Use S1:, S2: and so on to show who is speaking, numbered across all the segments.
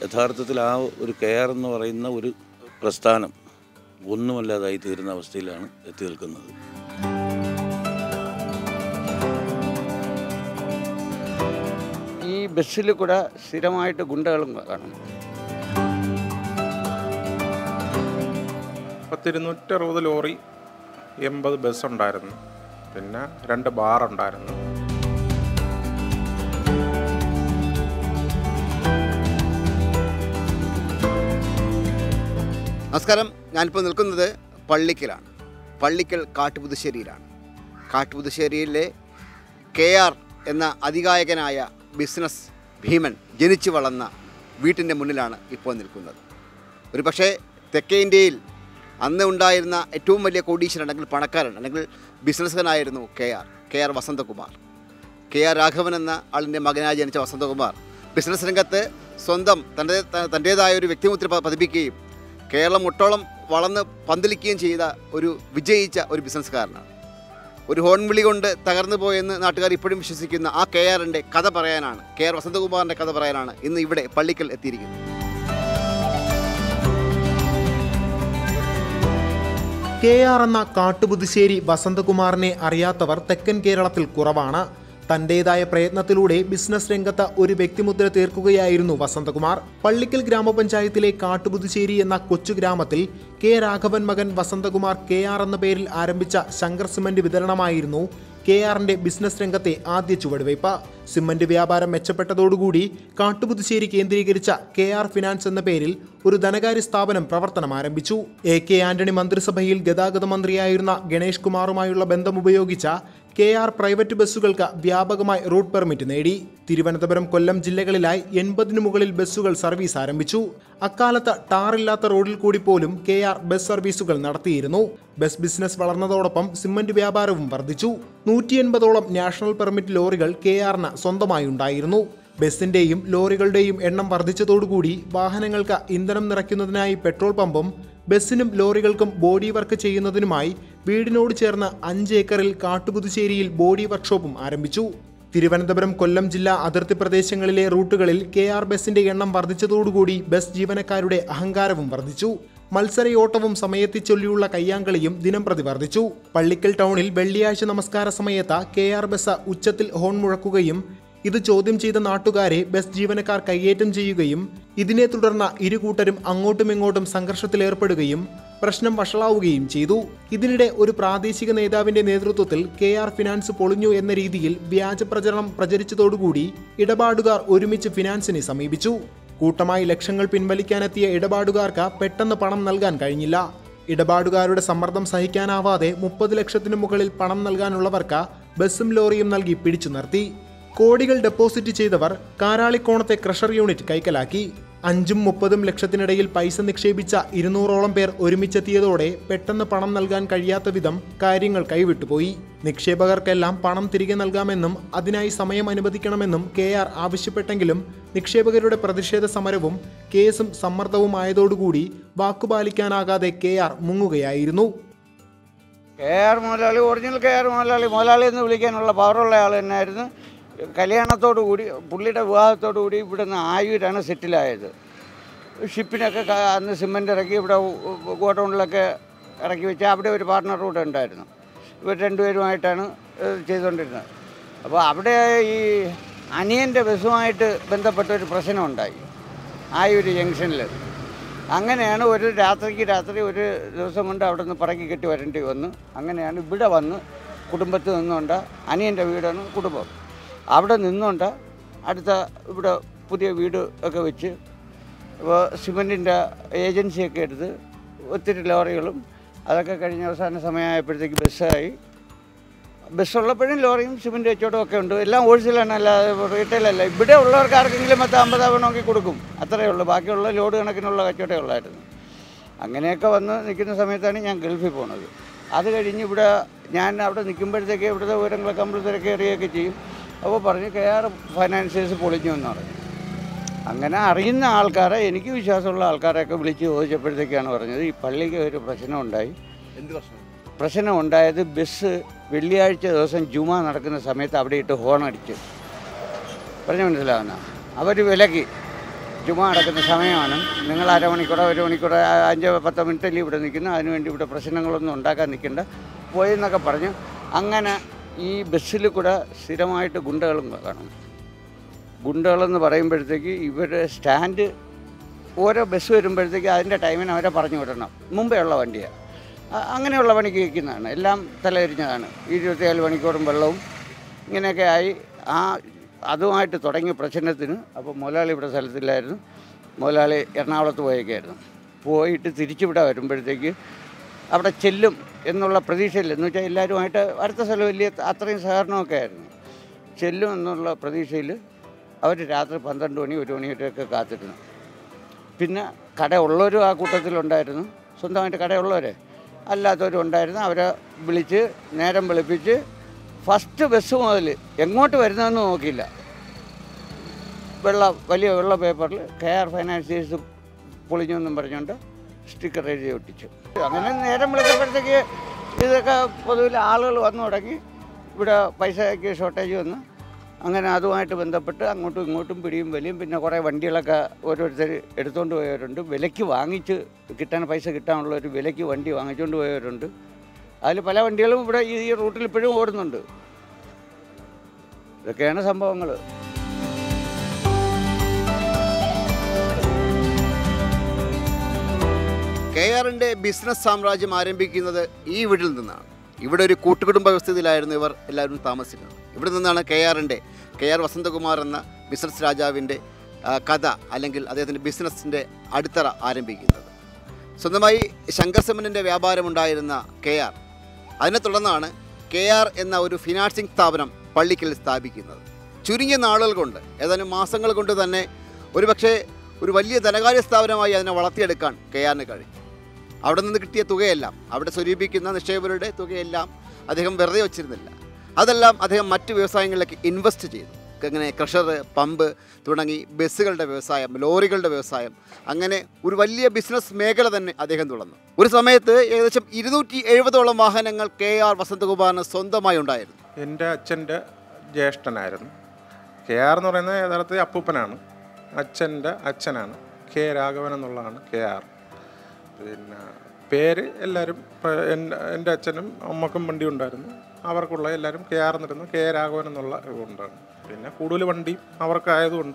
S1: യഥാർത്ഥത്തിൽ ആ ഒരു കെയർ എന്ന് പറയുന്ന ഒരു പ്രസ്ഥാനം ഒന്നുമല്ലാതായി തീരുന്ന അവസ്ഥയിലാണ് എത്തി നിൽക്കുന്നത്
S2: ഈ ബസ്സിൽ കൂടെ സ്ഥിരമായിട്ട് ഗുണ്ടകളും കാണും
S3: പത്തിരുന്നൂറ്ററുപത് ലോറി എൺപത് ബസ് ഉണ്ടായിരുന്നു പിന്നെ രണ്ട് ബാർ ഉണ്ടായിരുന്നു
S4: നമസ്കാരം ഞാനിപ്പോൾ നിൽക്കുന്നത് പള്ളിക്കലാണ് പള്ളിക്കൽ കാട്ടുപുതുശ്ശേരിയിലാണ് കാട്ടുപുതുശ്ശേരിയിലെ കെ ആർ എന്ന അതികായകനായ ബിസിനസ് ഭീമൻ ജനിച്ചു വളർന്ന വീട്ടിൻ്റെ മുന്നിലാണ് ഇപ്പോൾ നിൽക്കുന്നത് ഒരു പക്ഷേ തെക്കേ ഇന്ത്യയിൽ അന്ന് ഉണ്ടായിരുന്ന ഏറ്റവും വലിയ കോടീശ്വരൻ അല്ലെങ്കിൽ പണക്കാരൻ അല്ലെങ്കിൽ ബിസിനസ്സുകാരനായിരുന്നു K R K R Vasanthakumar K R Raghavan എന്ന ആളിൻ്റെ മകനായി ജനിച്ച വസന്തകുമാർ ബിസിനസ് രംഗത്ത് സ്വന്തം തൻ്റെ തൻ്റേതായ ഒരു വ്യക്തിമുദ്ര പ- പതിപ്പിക്കുകയും കേരളം ഒട്ടോളം വളർന്ന് പന്തലിക്കുകയും ചെയ്ത ഒരു വിജയിച്ച ഒരു ബിസിനസ്സുകാരനാണ് ഒരു ഹോൺ വിളി കൊണ്ട് തകർന്നു പോയെന്ന് നാട്ടുകാർ ഇപ്പോഴും വിശ്വസിക്കുന്ന ആ കെ ആറിൻ്റെ കഥ പറയാനാണ് കെ ആർ വസന്തകുമാറിൻ്റെ കഥ പറയാനാണ് ഇന്ന് ഇവിടെ പള്ളിക്കൽ എത്തിയിരിക്കുന്നത്
S5: കെ ആർ എന്ന കാട്ടുപുതുശ്ശേരി വസന്തകുമാറിനെ അറിയാത്തവർ തെക്കൻ കേരളത്തിൽ കുറവാണ് തന്റേതായ പ്രയത്നത്തിലൂടെ ബിസിനസ് രംഗത്ത് ഒരു വ്യക്തിമുദ്ര തീർക്കുകയായിരുന്നു വസന്തകുമാർ പള്ളിക്കൽ ഗ്രാമപഞ്ചായത്തിലെ കാട്ടുപുതുശ്ശേരി എന്ന കൊച്ചു ഗ്രാമത്തിൽ കെ രാഘവൻ മകൻ വസന്തകുമാർ കെ ആർ എന്ന പേരിൽ ആരംഭിച്ച ശങ്കർ സിമന്റ് വിതരണമായിരുന്നു കെ ആറിന്റെ ബിസിനസ് രംഗത്തെ ആദ്യ ചുവടുവയ്പ് സിമന്റ് വ്യാപാരം മെച്ചപ്പെട്ടതോടുകൂടി കാട്ടുപുതുശ്ശേരി കേന്ദ്രീകരിച്ച കെ ആർ ഫിനാൻസ് എന്ന പേരിൽ ഒരു ധനകാര്യ സ്ഥാപനം പ്രവർത്തനം ആരംഭിച്ചു എ കെ ആന്റണി മന്ത്രിസഭയിൽ ഗതാഗത മന്ത്രിയായിരുന്ന ഗണേഷ് കുമാറുമായുള്ള ബന്ധം ഉപയോഗിച്ച കെ ആർ പ്രൈവറ്റ് ബസ്സുകൾക്ക് വ്യാപകമായി റൂട്ട് പെർമിറ്റ് നേടി തിരുവനന്തപുരം കൊല്ലം ജില്ലകളിലായി എൺപതിനു മുകളിൽ ബസ്സുകൾ സർവീസ് ആരംഭിച്ചു അക്കാലത്ത് ടാറില്ലാത്ത റോഡിൽ കൂടി പോലും കെ ആർ ബസ് സർവീസുകൾ നടത്തിയിരുന്നു ബസ് ബിസിനസ് വളർന്നതോടൊപ്പം സിമന്റ് വ്യാപാരവും വർദ്ധിച്ചു നൂറ്റി എൺപതോളം നാഷണൽ പെർമിറ്റ് ലോറികൾ കെ ആറിന് സ്വന്തമായി ഉണ്ടായിരുന്നു ബസിന്റെയും ലോറികളുടെയും എണ്ണം വർദ്ധിച്ചതോടുകൂടി വാഹനങ്ങൾക്ക് ഇന്ധനം നിറയ്ക്കുന്നതിനായി പെട്രോൾ പമ്പും ബസ്സിനും ലോറികൾക്കും ബോഡി വർക്ക് ചെയ്യുന്നതിനുമായി വീടിനോട് ചേർന്ന് അഞ്ച് ഏക്കറിൽ കാട്ടുപുതുശ്ശേരിയിൽ ബോഡി വർക്ക്ഷോപ്പും ആരംഭിച്ചു തിരുവനന്തപുരം കൊല്ലം ജില്ലാ അതിർത്തി പ്രദേശങ്ങളിലെ റൂട്ടുകളിൽ കെ ആർ ബസിന്റെ എണ്ണം വർദ്ധിച്ചതോടുകൂടി ബസ് ജീവനക്കാരുടെ അഹങ്കാരവും വർദ്ധിച്ചു മത്സരയോട്ടവും സമയത്തെ ചൊല്ലിയുള്ള കയ്യാങ്കളിയും ദിനം പ്രതി വർദ്ധിച്ചു പള്ളിക്കൽ ടൗണിൽ വെള്ളിയാഴ്ച നമസ്കാര സമയത്ത് കെ ആർ ബസ് ഉച്ചത്തിൽ ഹോൺ മുഴക്കുകയും ഇത് ചോദ്യം ചെയ്ത നാട്ടുകാരെ ബസ് ജീവനക്കാർ കയ്യേറ്റം ചെയ്യുകയും ഇതിനെ തുടർന്ന് ഇരു കൂട്ടരും അങ്ങോട്ടും ഇങ്ങോട്ടും സംഘർഷത്തിലേർപ്പെടുകയും പ്രശ്നം വഷളാവുകയും ചെയ്തു ഇതിനിടെ ഒരു പ്രാദേശിക നേതാവിന്റെ നേതൃത്വത്തിൽ കെ ആർ ഫിനാൻസ് പൊളിഞ്ഞു എന്ന രീതിയിൽ വ്യാജ പ്രചരണം പ്രചരിച്ചതോടുകൂടി ഇടപാടുകാർ ഒരുമിച്ച് ഫിനാൻസിനെ സമീപിച്ചു കൂട്ടമായി ലക്ഷങ്ങൾ പിൻവലിക്കാനെത്തിയ ഇടപാടുകാർക്ക് പെട്ടെന്ന് പണം നൽകാൻ കഴിഞ്ഞില്ല ഇടപാടുകാരുടെ സമ്മർദ്ദം സഹിക്കാനാവാതെ മുപ്പത് ലക്ഷത്തിനു മുകളിൽ പണം നൽകാനുള്ളവർക്ക് ബസ്സും ലോറിയും നൽകി പിടിച്ചു നിർത്തി കോടികൾ ഡെപ്പോസിറ്റ് ചെയ്തവർ കാരാളിക്കോണത്തെ ക്രഷർ യൂണിറ്റ് കൈക്കലാക്കി അഞ്ചും മുപ്പതും ലക്ഷത്തിനിടയിൽ പൈസ നിക്ഷേപിച്ച ഇരുന്നൂറോളം പേർ ഒരുമിച്ചെത്തിയതോടെ പെട്ടെന്ന് പണം നൽകാൻ കഴിയാത്ത വിധം കാര്യങ്ങൾ കൈവിട്ടുപോയി നിക്ഷേപകർക്കെല്ലാം പണം തിരികെ നൽകാമെന്നും അതിനായി സമയം അനുവദിക്കണമെന്നും കെ ആർ ആവശ്യപ്പെട്ടെങ്കിലും നിക്ഷേപകരുടെ പ്രതിഷേധ സമരവും കേസും സമ്മർദ്ദവുമായതോടുകൂടി വാക്കുപാലിക്കാനാകാതെ കെ ആർ മുങ്ങുകയായിരുന്നു
S2: കെ ആർ മുതലാളി ഒറിജിനൽ കെ ആർ മുതലാളി മുതലാളി എന്ന് വിളിക്കാനുള്ള പവറുള്ള ആൾ തന്നെയായിരുന്നു കല്യാണത്തോടു കൂടി പുള്ളിയുടെ വിവാഹത്തോടു കൂടി ഇവിടെ നിന്ന് ആയൂരാണ് സെറ്റിലായത് ഷിപ്പിനൊക്കെ ക- അന്ന് സിമൻ്റ് ഇറക്കി ഇവിടെ ഉ- ഗോഡൗണിലൊക്കെ ഇറക്കി വെച്ച് അവിടെ ഒരു പാർട്ട്ണർ കൂടെ ഉണ്ടായിരുന്നു ഇവർ രണ്ടുപേരുമായിട്ടാണ് ഇത് ചെയ്തുകൊണ്ടിരുന്നത് അപ്പോൾ അവിടെ ഈ അനിയൻ്റെ ബസ്സുമായിട്ട് ബന്ധപ്പെട്ട ഒരു പ്രശ്നം ഉണ്ടായി ആയൂർ ജംഗ്ഷനിൽ അങ്ങനെയാണ് ഒരു രാത്രിക്ക് രാത്രി ഒരു ദിവസം കൊണ്ട് അവിടെ നിന്ന് പറക്കി കെട്ടി വരേണ്ടി വന്നു അങ്ങനെയാണ് ഇവിടെ വന്ന് കുടുംബത്തിൽ നിന്നുകൊണ്ട് അനിയൻ്റെ വീടാണ് കുടുംബം അവിടെ നിന്നുകൊണ്ട് അടുത്ത ഇവിടെ പുതിയ വീട് ഒക്കെ വെച്ച് ഇപ്പോൾ സിമൻറ്റിൻ്റെ ഏജൻസിയൊക്കെ എടുത്ത് ഒത്തിരി ലോറികളും അതൊക്കെ കഴിഞ്ഞ അവസാന സമയമായപ്പോഴത്തേക്ക് ബസ്സായി ബസ്സുള്ളപ്പോഴും ലോറിയും സിമൻറ്റ് കച്ചവടം ഒക്കെ ഉണ്ട് എല്ലാം ഹോൾസെയിലാണ് അല്ലാതെ റീറ്റെയിലല്ല ഇവിടെ ഉള്ളവർക്ക് ആർക്കെങ്കിലും പത്ത് അമ്പത് വേണമെങ്കിൽ കൊടുക്കും അത്രയേ ഉള്ളൂ ബാക്കിയുള്ള ലോഡ് കണക്കിനുള്ള കച്ചവടമേ ഉള്ളായിരുന്നു അങ്ങനെയൊക്കെ വന്ന് നിൽക്കുന്ന സമയത്താണ് ഞാൻ ഗൾഫിൽ പോണത് അത് കഴിഞ്ഞ് ഇവിടെ ഞാൻ അവിടെ നിൽക്കുമ്പോഴത്തേക്ക് ഇവിടുത്തെ വിവരങ്ങളൊക്കെ നമ്മൾ തിരക്കി അറിയുകയൊക്കെ ചെയ്യും അപ്പോൾ പറഞ്ഞു കെ ആർ ഫൈനാൻസിയേഴ്സ് പൊളിഞ്ഞു എന്ന് പറഞ്ഞു അങ്ങനെ അറിയുന്ന ആൾക്കാരെ എനിക്ക് വിശ്വാസമുള്ള ആൾക്കാരെയൊക്കെ വിളിച്ച് ചോദിച്ചപ്പോഴത്തേക്കാണ് പറഞ്ഞത് ഈ പള്ളിക്ക് ഒരു പ്രശ്നം ഉണ്ടായി
S4: എന്ത് പ്രശ്നം
S2: പ്രശ്നം ഉണ്ടായത് ബസ് വെള്ളിയാഴ്ച ദിവസം ജുമ നടക്കുന്ന സമയത്ത് അവിടെ ഇട്ട് ഹോൺ അടിച്ച് പറഞ്ഞു മനസ്സിലാവുന്ന അവർ വിലക്കി ചുമ നടക്കുന്ന സമയമാണ് നിങ്ങൾ അരമണിക്കൂറോ ഒരു മണിക്കൂറോ ആ, അഞ്ചോ പത്തോ മിനിറ്റല്ലേ ഇവിടെ നിൽക്കുന്നു അതിനുവേണ്ടി ഇവിടെ പ്രശ്നങ്ങളൊന്നും ഉണ്ടാക്കാൻ നിൽക്കണ്ട പോയി എന്നൊക്കെ പറഞ്ഞു അങ്ങനെ ഈ ബസ്സിൽ കൂടെ സ്ഥിരമായിട്ട് ഗുണ്ടകളും കാണും ഗുണ്ടകളെന്ന് പറയുമ്പോഴത്തേക്ക് ഇവരുടെ സ്റ്റാൻഡ് ഓരോ ബസ് വരുമ്പോഴത്തേക്ക് അതിൻ്റെ ടൈമിന് അവരെ പറഞ്ഞു വിടണം മുമ്പേ ഉള്ള വണ്ടിയാണ് അ- അങ്ങനെയുള്ള പണിക്ക് വയ്ക്കുന്നതാണ് എല്ലാം തലതിരിഞ്ഞതാണ് ഇരുപത്തിനാല് മണിക്കൂറും വെള്ളവും ഇങ്ങനെയൊക്കെ ആയി ആ അതുമായിട്ട് തുടങ്ങിയ പ്രശ്നത്തിന് അപ്പോൾ മുതലാളി ഇവിടെ സ്ഥലത്തില്ലായിരുന്നു മുതലാളി എറണാകുളത്ത് പോയേക്കായിരുന്നു പോയിട്ട് തിരിച്ചിവിടെ വരുമ്പോഴത്തേക്ക് അവിടെ ചെല്ലും എന്നുള്ള പ്രതീക്ഷയില്ല എന്ന് വെച്ചാൽ എല്ലാവരുമായിട്ട് അടുത്ത സ്ഥലം വലിയ അത്രയും സഹകരണമൊക്കെ ആയിരുന്നു ചെല്ലും എന്നുള്ള പ്രതീക്ഷയിൽ അവർ രാത്രി പന്ത്രണ്ട് മണി ഒരു മണിയൊക്കെ കാത്തിരുന്നു പിന്നെ കടയുള്ളവരും ആ കൂട്ടത്തിലുണ്ടായിരുന്നു സ്വന്തമായിട്ട് കടയുള്ളവരെ അല്ലാത്തവരും ഉണ്ടായിരുന്നു അവരെ വിളിച്ച് നേരം വെളുപ്പിച്ച് ഫസ്റ്റ് ബസ് മുതൽ എങ്ങോട്ട് വരുന്നതെന്ന് നോക്കിയില്ല വെള്ള വലിയ വെള്ള പേപ്പറിൽ കെ ആർ ഫൈനാൻസിയേഴ്സ് പൊളിഞ്ഞു എന്നും പറഞ്ഞുകൊണ്ട് സ്റ്റിക്കർ എഴുതി ഒട്ടിച്ചു അങ്ങനെ നേരം വിളിച്ചപ്പോഴത്തേക്ക് ഇതൊക്കെ പൊതുവിൽ ആളുകൾ വന്നു തുടങ്ങി ഇവിടെ പൈസയ്ക്ക് ഷോർട്ടേജ് വന്ന് അങ്ങനെ അതുമായിട്ട് ബന്ധപ്പെട്ട് അങ്ങോട്ടും ഇങ്ങോട്ടും പിടിയും വലിയും പിന്നെ കുറേ വണ്ടികളൊക്കെ ഓരോരുത്തർ എടുത്തുകൊണ്ട് പോയവരുണ്ട് വിലയ്ക്ക് വാങ്ങിച്ച് കിട്ടാൻ പൈസ കിട്ടാനുള്ള ഒരു വിലയ്ക്ക് വണ്ടി വാങ്ങിച്ചുകൊണ്ട് പോയവരുണ്ട് അതിൽ പല വണ്ടികളും ഇവിടെ ഈ ഈ റൂട്ടിൽ ഇപ്പോഴും ഓടുന്നുണ്ട് ഇതൊക്കെയാണ് സംഭവങ്ങൾ
S4: കെ ആറിൻ്റെ ബിസിനസ് സാമ്രാജ്യം ആരംഭിക്കുന്നത് ഈ വീട്ടിൽ നിന്നാണ് ഇവിടെ ഒരു കൂട്ടുകുടുംബ വ്യവസ്ഥയിലായിരുന്നു ഇവർ എല്ലാവരും താമസിക്കുന്നത് ഇവിടെ നിന്നാണ് കെ ആറിൻ്റെ കെ ആർ വസന്തകുമാർ എന്ന ബിസിനസ് രാജാവിൻ്റെ ആ, കഥ അല്ലെങ്കിൽ അദ്ദേഹത്തിൻ്റെ ബിസിനസ്സിൻ്റെ അടിത്തറ ആരംഭിക്കുന്നത് സ്വന്തമായി ശങ്കർ സെമനിൻ്റെ വ്യാപാരമുണ്ടായിരുന്ന കെ ആർ അതിനെ തുടർന്നാണ് കെ ആർ എന്ന ഒരു ഫിനാൻസിംഗ് സ്ഥാപനം പള്ളിക്കൽ സ്ഥാപിക്കുന്നത് ചുരുങ്ങിയ നാളുകൾ കൊണ്ട് ഏതാനും മാസങ്ങൾ കൊണ്ട് തന്നെ ഒരുപക്ഷെ ഒരു വലിയ ധനകാര്യ സ്ഥാപനമായി അതിനെ വളർത്തിയെടുക്കാൻ കെ ആറിന് കഴിഞ്ഞു അവിടെ നിന്ന് കിട്ടിയ തുകയെല്ലാം അവിടെ സ്വരൂപിക്കുന്ന നിക്ഷേപകരുടെ തുകയെല്ലാം അദ്ദേഹം വെറുതെ വച്ചിരുന്നില്ല അതെല്ലാം അദ്ദേഹം മറ്റ് വ്യവസായങ്ങളിലേക്ക് ഇൻവെസ്റ്റ് ചെയ്തു അങ്ങനെ ക്രഷർ പമ്പ് തുടങ്ങി ബസ്സുകളുടെ വ്യവസായം ലോറികളുടെ വ്യവസായം അങ്ങനെ ഒരു വലിയ ബിസിനസ് മേഖല തന്നെ അദ്ദേഹം തുറന്നു ഒരു സമയത്ത് ഏകദേശം ഇരുന്നൂറ്റി എഴുപതോളം വാഹനങ്ങൾ കെ ആർ വസന്തകുമാറിന് സ്വന്തമായി ഉണ്ടായിരുന്നു
S3: എൻ്റെ അച്ഛൻ്റെ ജ്യേഷ്ഠനായിരുന്നു കെ ആർ എന്ന് പറയുന്നത് യഥാർത്ഥത്തിൽ അപ്പൂപ്പനാണ് അച്ഛൻ്റെ അച്ഛനാണ് കെ രാഘവൻ എന്നുള്ളതാണ് കെ ആർ പിന്നെ പേര് എല്ലാവരും ഇപ്പം എൻ്റെ എൻ്റെ അച്ഛനും അമ്മക്കും വണ്ടി ഉണ്ടായിരുന്നു അവർക്കുള്ള എല്ലാവരും കെ ആർ എന്നിരുന്നു കെ രാഘവൻ എന്നുള്ള ഇതുകൊണ്ടാണ് പിന്നെ കൂടുതൽ വണ്ടി അവർക്കായതുകൊണ്ട്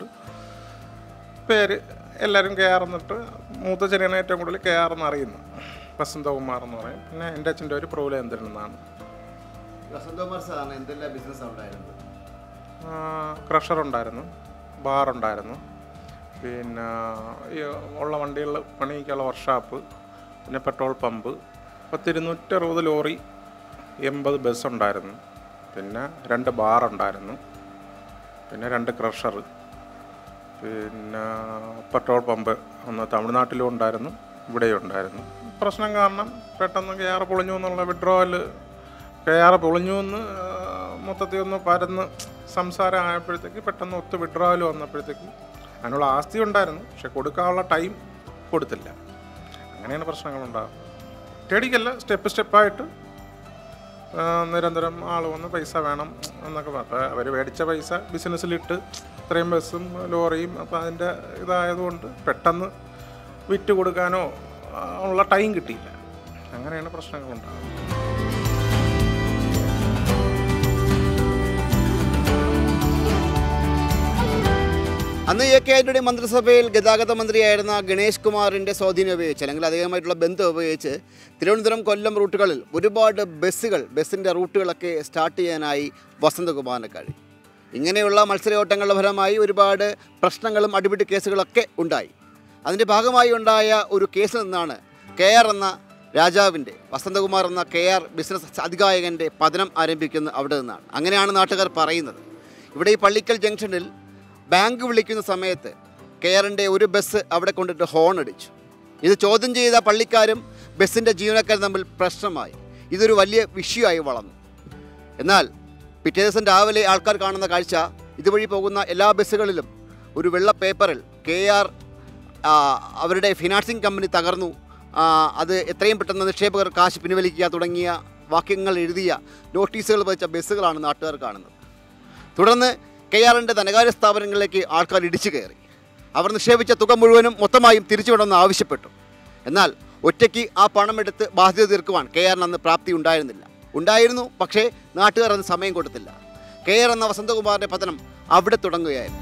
S3: പേര് എല്ലാവരും കെ ആർ എന്നിട്ട് മൂത്തച്ഛനാണ് ഏറ്റവും കൂടുതൽ കെ ആർ എന്ന് അറിയുന്നത് വസന്തകുമാർ എന്ന് പറയും പിന്നെ എൻ്റെ അച്ഛൻ്റെ ഒരു പ്രഭുലേന്ദ്രൻ എന്നാണ്
S4: വസന്തകുമാർ സാറിന് എന്തെല്ലാം ബിസിനസ് ഉണ്ടായിരുന്നത്
S3: ക്രഷർ ഉണ്ടായിരുന്നു ബാർ ഉണ്ടായിരുന്നു പിന്നെ ഈ ഉള്ള വണ്ടികൾ പണിയിക്കാനുള്ള വർക്ക്ഷോപ്പ് പിന്നെ പെട്രോൾ പമ്പ് പത്തിരുന്നൂറ്ററുപത് ലോറി എൺപത് ബസ് ഉണ്ടായിരുന്നു പിന്നെ രണ്ട് ബാർ ഉണ്ടായിരുന്നു പിന്നെ രണ്ട് ക്രഷർ പിന്നെ പെട്രോൾ പമ്പ് ഒന്ന് തമിഴ്നാട്ടിലും ഉണ്ടായിരുന്നു ഇവിടെയും ഉണ്ടായിരുന്നു പ്രശ്നം കാരണം പെട്ടെന്ന് കെ ആർ പൊളിഞ്ഞു എന്നുള്ള വിഡ്രോവൽ കെ ആർ പൊളിഞ്ഞു എന്ന് ആ, മൊത്തത്തിൽ ഒന്ന് പരന്ന് സംസാരം ആയപ്പോഴത്തേക്ക് പെട്ടെന്ന് ഒത്ത് വിഡ്രോവൽ വന്നപ്പോഴത്തേക്ക് അതിനുള്ള ആസ്തി ഉണ്ടായിരുന്നു പക്ഷെ കൊടുക്കാനുള്ള ടൈം കൊടുത്തില്ല അങ്ങനെയാണ് പ്രശ്നങ്ങളുണ്ടാകുന്നത് ഒറ്റയടിക്കല്ല സ്റ്റെപ്പ് സ്റ്റെപ്പായിട്ട് ആ, നിരന്തരം ആൾ വന്ന് പൈസ വേണം എന്നൊക്കെ അപ്പോൾ അവർ മേടിച്ച പൈസ ബിസിനസ്സിലിട്ട് ഇത്രയും ബസ്സും ലോറിയും അപ്പോൾ അതിൻ്റെ ഇതായതുകൊണ്ട് പെട്ടെന്ന് വിറ്റ് കൊടുക്കാനോ ആ, ഉള്ള ടൈം കിട്ടിയില്ല അങ്ങനെയാണ് പ്രശ്നങ്ങളുണ്ടാകുന്നത്
S4: അന്ന് എ കെ ആന്റണി മന്ത്രിസഭയിൽ ഗതാഗത മന്ത്രിയായിരുന്ന ഗണേഷ് കുമാറിൻ്റെ സ്വാധീനം ഉപയോഗിച്ച് അല്ലെങ്കിൽ അദ്ദേഹമായിട്ടുള്ള ബന്ധം ഉപയോഗിച്ച് തിരുവനന്തപുരം കൊല്ലം റൂട്ടുകളിൽ ഒരുപാട് ബസ്സുകൾ ബസ്സിൻ്റെ റൂട്ടുകളൊക്കെ സ്റ്റാർട്ട് ചെയ്യാനായി വസന്തകുമാറിന് കഴിയും ഇങ്ങനെയുള്ള മത്സരയോട്ടങ്ങളുടെ ഫലമായി ഒരുപാട് പ്രശ്നങ്ങളും അടിപിടി കേസുകളൊക്കെ ഉണ്ടായി അതിൻ്റെ ഭാഗമായി ഉണ്ടായ ഒരു കേസിൽ നിന്നാണ് കെ ആർ എന്ന രാജാവിൻ്റെ വസന്തകുമാർ എന്ന കെ ആർ ബിസിനസ് അധികായകൻ്റെ പതനം ആരംഭിക്കുന്നത് അവിടെ നിന്നാണ് അങ്ങനെയാണ് നാട്ടുകാർ പറയുന്നത് ഇവിടെ ഈ പള്ളിക്കൽ ജംഗ്ഷനിൽ ബാങ്ക് വിളിക്കുന്ന സമയത്ത് കെയറിൻ്റെ ഒരു ബസ് അവിടെ കൊണ്ടിട്ട് ഹോൺ അടിച്ചു ഇത് ചോദ്യം ചെയ്ത പള്ളിക്കാരും ബസ്സിൻ്റെ ജീവനക്കാരും തമ്മിൽ പ്രശ്നമായി ഇതൊരു വലിയ വിഷയമായി വളർന്നു എന്നാൽ പിറ്റേ ദിവസം രാവിലെ ആൾക്കാർ കാണുന്ന കാഴ്ച ഇതുവഴി പോകുന്ന എല്ലാ ബസ്സുകളിലും ഒരു വെള്ള പേപ്പറിൽ കെ ആർ അവരുടെ ഫിനാൻസിങ് കമ്പനി തകർന്നു ആ, അത് എത്രയും പെട്ടെന്ന് നിക്ഷേപകർ കാശ് പിൻവലിക്കുക തുടങ്ങിയ വാക്യങ്ങൾ എഴുതിയ നോട്ടീസുകൾ വെച്ച ബസ്സുകളാണ് നാട്ടുകാർ കാണുന്നത് തുടർന്ന് കെ ആറിൻ്റെ ധനകാര്യ സ്ഥാപനങ്ങളിലേക്ക് ആൾക്കാർ ഇടിച്ചു കയറി അവർ നിക്ഷേപിച്ച തുക മുഴുവനും മൊത്തമായും തിരിച്ചു വിടണമെന്ന് ആവശ്യപ്പെട്ടു എന്നാൽ ഒറ്റയ്ക്ക് ആ പണമെടുത്ത് ബാധ്യത തീർക്കുവാൻ കെ ആറിന് അന്ന് പ്രാപ്തി ഉണ്ടായിരുന്നില്ല ഉണ്ടായിരുന്നു പക്ഷേ നാട്ടുകാർ അന്ന് സമയം കൊടുത്തില്ല കെ ആർ എന്ന വസന്തകുമാറിൻ്റെ പതനം അവിടെ തുടങ്ങുകയായിരുന്നു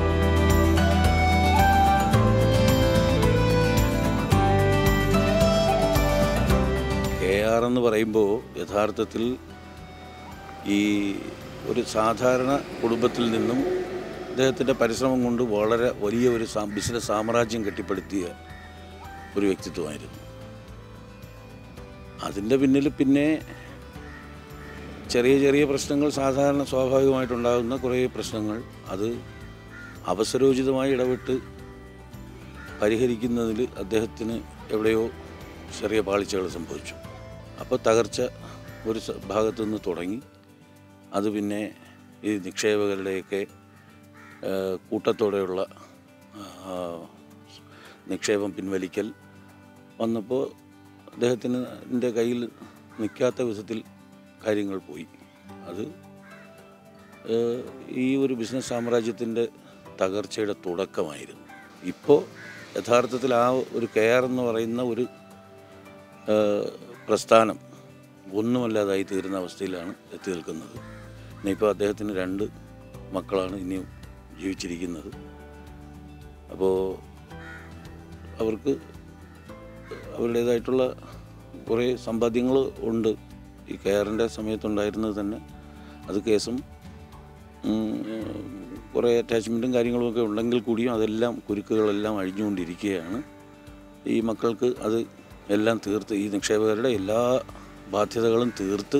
S1: കെ ആർ എന്ന് പറയുമ്പോൾ യഥാർത്ഥത്തിൽ ഈ ഒരു സാധാരണ കുടുംബത്തിൽ നിന്നും അദ്ദേഹത്തിൻ്റെ പരിശ്രമം കൊണ്ട് വളരെ വലിയ ഒരു സാ- ബിസിനസ് സാമ്രാജ്യം കെട്ടിപ്പടുത്തിയ ഒരു വ്യക്തിത്വമായിരുന്നു അതിൻ്റെ പിന്നിൽ പിന്നെ ചെറിയ ചെറിയ പ്രശ്നങ്ങൾ സാധാരണ സ്വാഭാവികമായിട്ടുണ്ടാകുന്ന കുറേ പ്രശ്നങ്ങൾ അത് അവസരോചിതമായി ഇടപെട്ട് പരിഹരിക്കുന്നതിൽ അദ്ദേഹത്തിന് എവിടെയോ ചെറിയ പാളിച്ചകൾ സംഭവിച്ചു അപ്പോൾ തകർച്ച ഒരു സ- ഭാഗത്തു നിന്ന് തുടങ്ങി അത് പിന്നെ ഈ നിക്ഷേപകരുടെയൊക്കെ ആ, കൂട്ടത്തോടെയുള്ള ആ, നിക്ഷേപം പിൻവലിക്കൽ വന്നപ്പോൾ അദ്ദേഹത്തിന് എൻ്റെ കയ്യിൽ നിൽക്കാത്ത വിധത്തിൽ കാര്യങ്ങൾ പോയി അത് ഏഹ്, ഈ ഒരു ബിസിനസ് സാമ്രാജ്യത്തിൻ്റെ തകർച്ചയുടെ തുടക്കമായിരുന്നു ഇപ്പോൾ യഥാർത്ഥത്തിൽ ആ ഒരു കെയർ എന്ന് പറയുന്ന ഒരു ഏഹ്, പ്രസ്ഥാനം ഒന്നുമല്ലാതായി തീരുന്ന അവസ്ഥയിലാണ് എത്തി നിൽക്കുന്നത് ഇനിയിപ്പോൾ അദ്ദേഹത്തിന് രണ്ട് മക്കളാണ് ഇനിയും ജീവിച്ചിരിക്കുന്നത് അപ്പോൾ അവർക്ക് അവരുടേതായിട്ടുള്ള കുറേ സമ്പാദ്യങ്ങൾ ഉണ്ട് ഈ കെയറിൻ്റെ സമയത്തുണ്ടായിരുന്നത് തന്നെ അത് കേസും ഉം, കുറേ അറ്റാച്ച്മെൻറ്റും കാര്യങ്ങളുമൊക്കെ ഉണ്ടെങ്കിൽ കൂടിയും അതെല്ലാം കുരുക്കുകളെല്ലാം അഴിഞ്ഞുകൊണ്ടിരിക്കുകയാണ് ഈ മക്കൾക്ക് അത് എല്ലാം തീർത്ത് ഈ നിക്ഷേപകരുടെ എല്ലാ ബാധ്യതകളും തീർത്ത്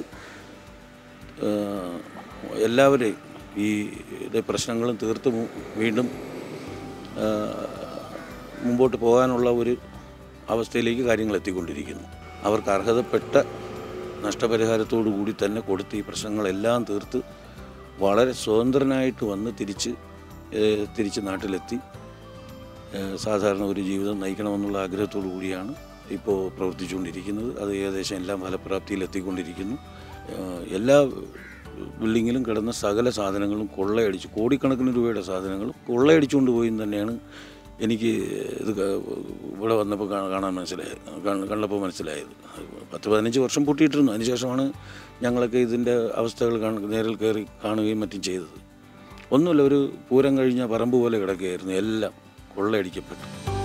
S1: ഏഹ്, എല്ലാവരെയും ഈ ഇത് പ്രശ്നങ്ങളും തീർത്ത് മു- വീണ്ടും ഏഹ്, മുമ്പോട്ട് പോകാനുള്ള ഒരു അവസ്ഥയിലേക്ക് കാര്യങ്ങൾ എത്തിക്കൊണ്ടിരിക്കുന്നു അവർക്ക് അർഹതപ്പെട്ട നഷ്ടപരിഹാരത്തോടു കൂടി തന്നെ കൊടുത്ത് ഈ പ്രശ്നങ്ങളെല്ലാം തീർത്ത് വളരെ സ്വതന്ത്രനായിട്ട് വന്ന് തിരിച്ച് ഏഹ്, തിരിച്ച് നാട്ടിലെത്തി ഏഹ്, സാധാരണ ഒരു ജീവിതം നയിക്കണമെന്നുള്ള ആഗ്രഹത്തോടു കൂടിയാണ് ഇപ്പോൾ പ്രവർത്തിച്ചുകൊണ്ടിരിക്കുന്നത് അത് ഏകദേശം എല്ലാം ഫലപ്രാപ്തിയിൽ എത്തിക്കൊണ്ടിരിക്കുന്നു ഏഹ്, എല്ലാ ബിൽഡിങ്ങിലും കിടന്ന സകല സാധനങ്ങളും കൊള്ളയടിച്ച് കോടിക്കണക്കിന് രൂപയുടെ സാധനങ്ങളും കൊള്ളയടിച്ചുകൊണ്ട് പോയി എന്ന് തന്നെയാണ് എനിക്ക് ഇത് ക- ഇവിടെ വന്നപ്പോൾ കാ- കാണാൻ മനസ്സിലായത് കണ്ട- കണ്ടപ്പോൾ മനസ്സിലായത് പത്ത് പതിനഞ്ച് വർഷം പൂട്ടിയിട്ടിരുന്നു അതിനുശേഷമാണ് ഞങ്ങളൊക്കെ ഇതിൻ്റെ അവസ്ഥകൾ കാണ നേരിൽ കയറി കാണുകയും മറ്റും ചെയ്തത് ഒന്നുമില്ല ഒരു പൂരം കഴിഞ്ഞ പറമ്പ് പോലെ കിടക്കുകയായിരുന്നു എല്ലാം കൊള്ളയടിക്കപ്പെട്ടു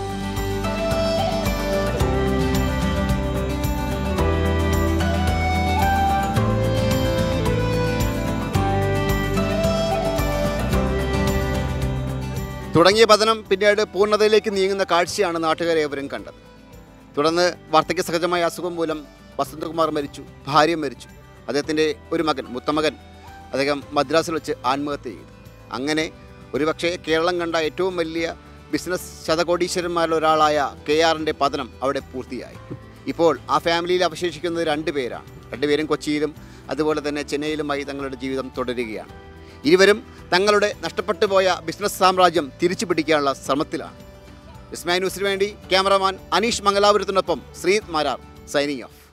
S4: തുടങ്ങിയ പതനം പിന്നീട് പൂർണ്ണതയിലേക്ക് നീങ്ങുന്ന കാഴ്ചയാണ് നാട്ടുകാരേവരും കണ്ടത് തുടർന്ന് വാർദ്ധക്യ സഹജമായ അസുഖം മൂലം വസന്തകുമാർ മരിച്ചു ഭാര്യ മരിച്ചു അദ്ദേഹത്തിൻ്റെ ഒരു മകൻ മുത്തമകൻ അദ്ദേഹം മദ്രാസിൽ വെച്ച് ആത്മഹത്യ ചെയ്തു അങ്ങനെ ഒരുപക്ഷെ കേരളം കണ്ട ഏറ്റവും വലിയ ബിസിനസ് ശതകോടീശ്വരന്മാരിൽ ഒരാളായ കെ ആറിൻ്റെ പതനം അവിടെ പൂർത്തിയായി ഇപ്പോൾ ആ ഫാമിലിയിൽ അവശേഷിക്കുന്നത് രണ്ട് പേരാണ് രണ്ടുപേരും കൊച്ചിയിലും അതുപോലെ തന്നെ ചെന്നൈയിലുമായി തങ്ങളുടെ ജീവിതം തുടരുകയാണ് ഇരുവരും തങ്ങളുടെ നഷ്ടപ്പെട്ടു പോയ ബിസിനസ് സാമ്രാജ്യം തിരിച്ചു പിടിക്കാനുള്ള ശ്രമത്തിലാണ് വിസ്മയ ന്യൂസിന് വേണ്ടി ക്യാമറമാൻ അനീഷ് മംഗലാപുരത്തിനൊപ്പം ശ്രീത് മാരാർ സൈനിങ് ഓഫ്